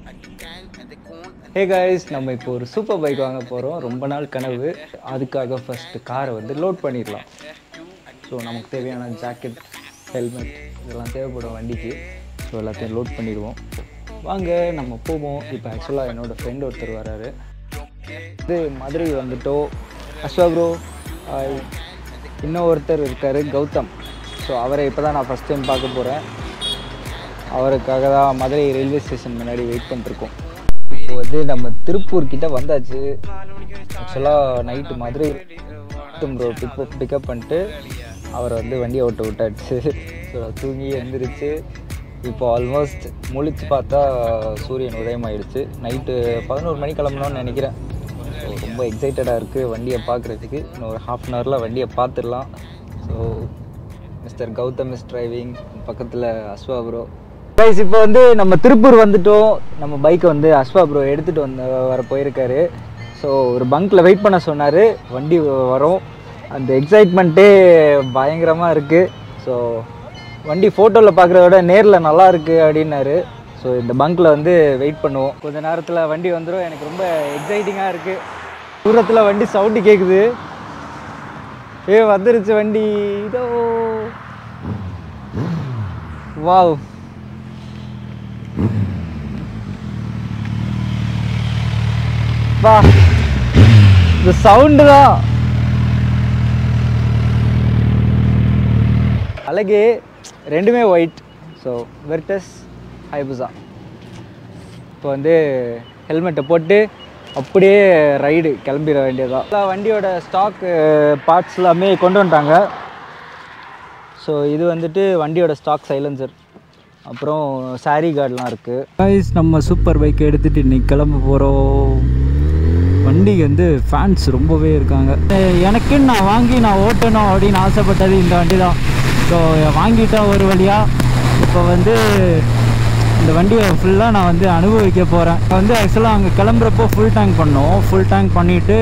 hey guys நம்ம இப்போ ஒரு சூப்பர் பைக் வாங்க போகிறோம் ரொம்ப நாள் கனவு அதுக்காக ஃபஸ்ட்டு காரை வந்து லோட் பண்ணிடலாம் ஸோ நமக்கு தேவையான ஜாக்கெட் ஹெல்மெட் இதெல்லாம் தேவைப்படும் வண்டிக்கு ஸோ எல்லாத்தையும் லோட் பண்ணிடுவோம் வாங்க நம்ம போவோம் இப்போ ஆக்சுவலாக என்னோடய ஃப்ரெண்ட் ஒருத்தர் வராரு இது மதுரை வந்துட்டோம் அஸ்வா ப்ரோ இன்னும் ஒருத்தர் இருக்கார் கௌதம் ஸோ அவரை இப்போ தான் நான் ஃபஸ்ட் டைம் பார்க்க போகிறேன் அவருக்காக தான் மதுரை ரயில்வே ஸ்டேஷன் முன்னாடி வெயிட் பண்ணிருக்கோம் இப்போ வந்து நம்ம திருப்பூர் கிட்ட வந்தாச்சு ஆக்சுவலாக night Madurai bro pickup pickup பண்ணிட்டு அவரை வந்து வண்டியை ஓட்ட விட்டாச்சு ஸோ தூங்கி எழுந்திரிச்சு இப்போ ஆல்மோஸ்ட் முழிச்சு பார்த்தா சூரியன் உதயமாயிடுச்சு நைட்டு பதினோரு மணி கிளம்பணும்னு நினைக்கிறேன் ஸோ ரொம்ப எக்ஸைட்டடாக இருக்குது வண்டியை பார்க்குறதுக்கு இன்னும் ஒரு ஹாஃப் அன் ஹவரில் வண்டியை பார்த்துடலாம் so mister Gautham is driving பக்கத்தில் அஸ்வா ப்ரோ கைஸ் இப்போ வந்து நம்ம திருப்பூர் வந்துட்டோம் நம்ம பைக்கை வந்து அஸ்வா ப்ரோ எடுத்துகிட்டு வந்து வர போயிருக்காரு ஸோ ஒரு பங்க்கில் வெயிட் பண்ண சொன்னார் வண்டி வரும் அந்த எக்ஸைட்மெண்ட்டே பயங்கரமாக இருக்குது ஸோ வண்டி ஃபோட்டோவில் பார்க்குறத விட நேரில் நல்லா இருக்குது அப்படின்னாரு ஸோ இந்த பங்க்கில் வந்து வெயிட் பண்ணுவோம் கொஞ்ச நேரத்தில் வண்டி வந்துடும் எனக்கு ரொம்ப எக்ஸைட்டிங்காக இருக்குது தூரத்தில் வண்டி சவுண்டு கேட்குது ஏ வந்துருச்சு வண்டி இதோ வாவ் வா இந்த சவுண்டு தான் அழகு ரெண்டுமே ஒயிட் ஸோ வெர்டஸ் ஹைபுசா இப்போ வந்து ஹெல்மெட்டை போட்டு அப்படியே ரைடு கிளம்பிட வேண்டியதான் எல்லா வண்டியோட ஸ்டாக் பார்ட்ஸ் எல்லாமே கொண்டு வந்துட்டாங்க ஸோ இது வந்துட்டு வண்டியோட ஸ்டாக் சைலன்சர் அப்புறம் சாரி கார்டெலாம் இருக்குது கைஸ் நம்ம சூப்பர் பைக் எடுத்துகிட்டு இன்னைக்கு கிளம்ப போகிறோம் வண்டிக்கு வந்து ஃபேன்ஸ் ரொம்பவே இருக்காங்க அஹ் எனக்குன்னு நான் வாங்கி நான் ஓட்டணும் அப்படின்னு ஆசைப்பட்டது இந்த வண்டி தான் ஸோ வாங்கிட்டா ஒரு வழியாக இப்போ வந்து இந்த வண்டியை ஃபுல்லாக நான் வந்து அனுபவிக்க போகிறேன் வந்து ஆக்சுவலாக அங்கே கிளம்புறப்போ ஃபுல் டேங்க் பண்ணோம் ஃபுல் டேங்க் பண்ணிவிட்டு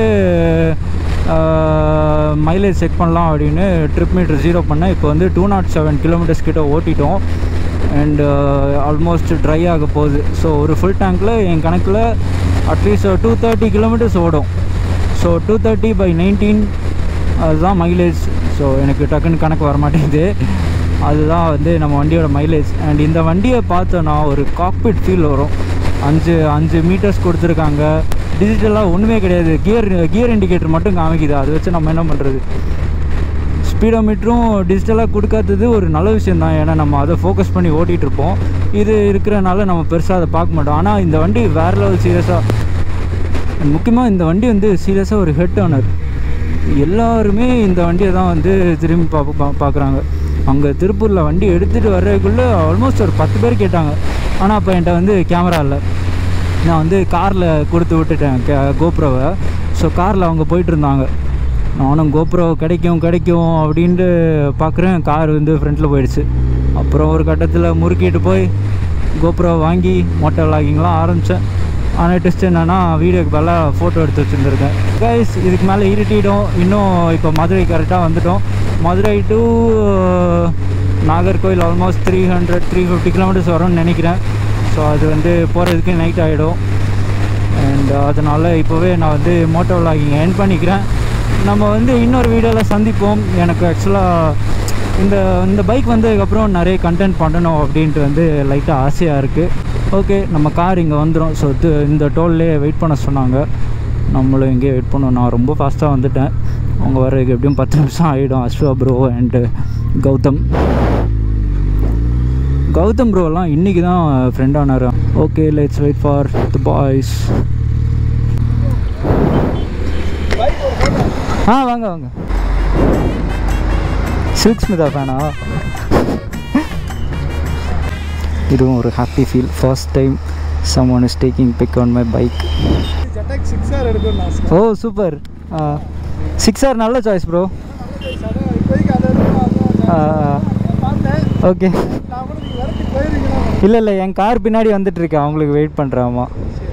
மைலேஜ் செக் பண்ணலாம் அப்படின்னு ட்ரிப் மீட்டர் ஜீரோ பண்ணேன் இப்போ வந்து டூ நாட் செவன் கிலோமீட்டர்ஸ் கிட்ட ஓட்டிட்டோம் அண்ட் ஆல்மோஸ்ட் ட்ரை ஆக போகுது ஸோ ஒரு ஃபுல் டேங்க்கில் என் கணக்கில் அட்லீஸ்ட் டூ தேர்ட்டி கிலோமீட்டர்ஸ் ஓடும் so two thirty by nineteen அதுதான் மைலேஜ் ஸோ எனக்கு டக்குன்னு கணக்கு வர மாட்டேங்குது அதுதான் வந்து நம்ம வண்டியோட மைலேஜ் அண்ட் இந்த வண்டியை பார்த்தோன்னா ஒரு காக்பிட் ஃபீல் வரும் அஞ்சு அஞ்சு மீட்டர்ஸ் கொடுத்துருக்காங்க டிஜிட்டலாக ஒன்றுமே கிடையாது கியர் கியர் இண்டிகேட்டர் மட்டும் காமிக்குது அதை வச்சு நம்ம என்ன பண்ணுறது ஸ்பீடோமீட்டரும் டிஜிட்டலாக கொடுக்காதது ஒரு நல்ல விஷயம் தான் ஏன்னா நம்ம அதை ஃபோக்கஸ் பண்ணி ஓட்டிகிட்டு இருப்போம் இது இருக்கிறனால நம்ம பெருசாக அதை பார்க்க மாட்டோம் ஆனால் இந்த வண்டி வேறு லெவல் சீரியஸாக முக்கியமாக இந்த வண்டி வந்து சீரியஸாக ஒரு ஹெட் ஓனர் எல்லாருமே இந்த வண்டியை தான் வந்து திரும்பி பா பா பார்க்குறாங்க அங்கே திருப்பூரில் வண்டி எடுத்துகிட்டு வர்றதுக்குள்ளே ஆல்மோஸ்ட் ஒரு பத்து பேர் கேட்டாங்க ஆனால் அப்போ என்கிட்ட வந்து கேமரா இல்லை நான் வந்து காரில் கொடுத்து விட்டுட்டேன் கே கோப்ரோவை ஸோ காரில் அவங்க போயிட்டு இருந்தாங்க நானும் கோப்ரோ கிடைக்கும் கிடைக்கும் அப்படின்ட்டு பார்க்குறேன் கார் வந்து ஃப்ரண்ட்டில் போயிடுச்சு அப்புறம் ஒரு கட்டத்தில் முறுக்கிட்டு போய் கோப்ரோ வாங்கி மோட்டோ விளாகிங்லாம் ஆரம்பித்தேன் ஆனால் டெஸ்ட் என்னென்னா வீடியோக்கு பதிலாக ஃபோட்டோ எடுத்து வச்சுருந்துருக்கேன் கைஸ் இதுக்கு மேலே இருட்டிடும் இன்னும் இப்போ மதுரை கரெக்டாக வந்துட்டோம் Madurai to Nagercoil almost three hundred three fifty kilometres வரும்னு நினைக்கிறேன் ஸோ அது வந்து போகிறதுக்கு நைட் ஆகிடும் அண்ட் அதனால் இப்போவே நான் வந்து மோட்டோ விளாகிங் என் பண்ணிக்கிறேன் நம்ம வந்து இன்னொரு வீடியோவில் சந்திப்போம் எனக்கு ஆக்சுவலாக இந்த இந்த பைக் வந்ததுக்கப்புறம் நிறைய கண்டென்ட் பண்ணணும் அப்படின்ட்டு வந்து லைட்டாக ஆசையாக இருக்குது ஓகே நம்ம கார் இங்கே வந்துடும் ஸோ இந்த டோல்லே வெயிட் பண்ண சொன்னாங்க நம்மளும் இங்கே வெயிட் பண்ணோம் நான் ரொம்ப ஃபாஸ்ட்டாக வந்துட்டேன் அவங்க வர்றதுக்கு எப்படியும் பத்து நிமிஷம் ஆகிடும் அஸ்வா ப்ரோ அண்டு கௌதம் கௌதம் ப்ரோலாம் இன்றைக்கி தான் ஃப்ரெண்ட் ஆனார் okay let's wait for the boys ஆ வாங்க வாங்க சில்க் ஸ்மிதா ஃபேனா இதுவும் ஒரு happy feel first time someone is taking pick on my bike ஜெட்டாக் சிக்ஸார் எடுக்கணும் ஆசை ஓ சூப்பர் சிக்ஸ் ஆர் நல்ல சாய்ஸ் ப்ரோ இப்போதைக்கு அதை பார்த்தேன் ஓகே நான் கூட நீங்கள் விரட்டி போயிருக்கீங்களா இல்லை இல்லை என் கார் பின்னாடி வந்துட்டு இருக்கேன் அவங்களுக்கு வெயிட் பண்ணுறேன் ஆமாம் சரி